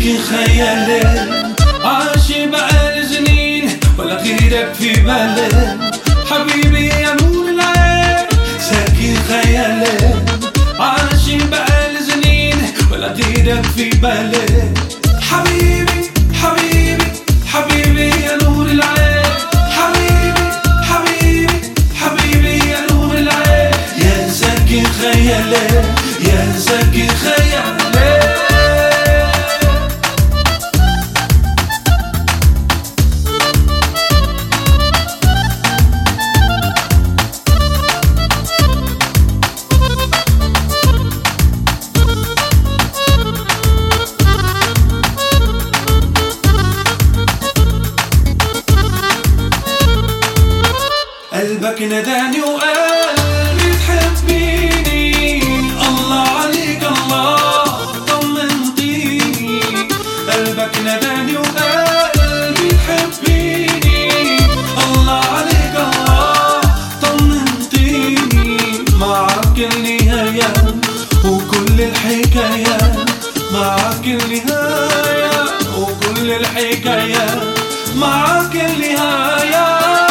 ساكن خيالي عايش بقالي سنين ولا غيرك في بالي حبيبي يا نور العين ساكن خيالي عايش بقالي سنين ولا غيرك في بالي حبيبي حبيبي حبيبي يا نور العين حبيبي حبيبي حبيبي يا نور العين يا ساكن خيالي يا ساكن خيالي قلبك نداني وقلبي تحبيني الله عليك الله طمنتيني قلبك نداني وقلبي تحبيني الله عليك الله طمنتيني معك النهاية وكل الحكاية معك النهاية وكل الحكاية معك النهاية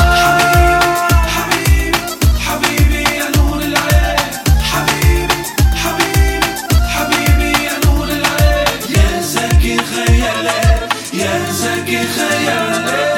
حبيبي حبيبي يا نور العين حبيبي حبيبي حبيبي يا نور العين يا ساكن خيالي يا ساكن خيالي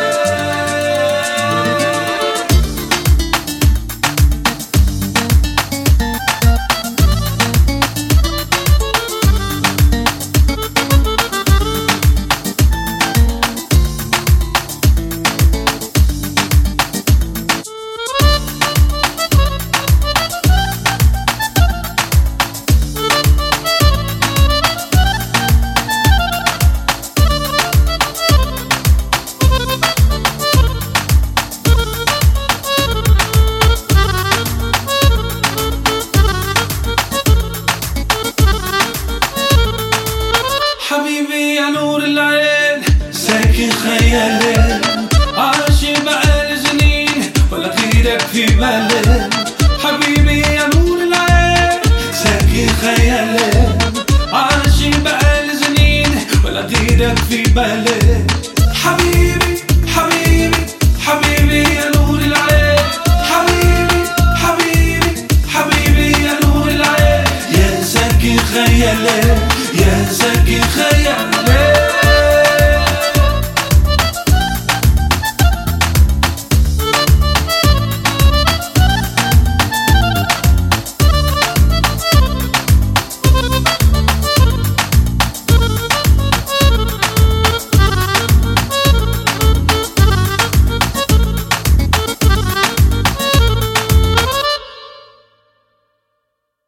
حبيبي يا نور العين ساكن خيالي عايش بقالي سنين ولا غيرك في بالي حبيبي يا نور العين ساكن خيالي عايش بقالي سنين ولا غيرك في بالي حبيبي حبيبي حبيبي يا نور العين حبيبي حبيبي حبيبي يا نور العين يا ساكن خيالي يا ساكن خيالي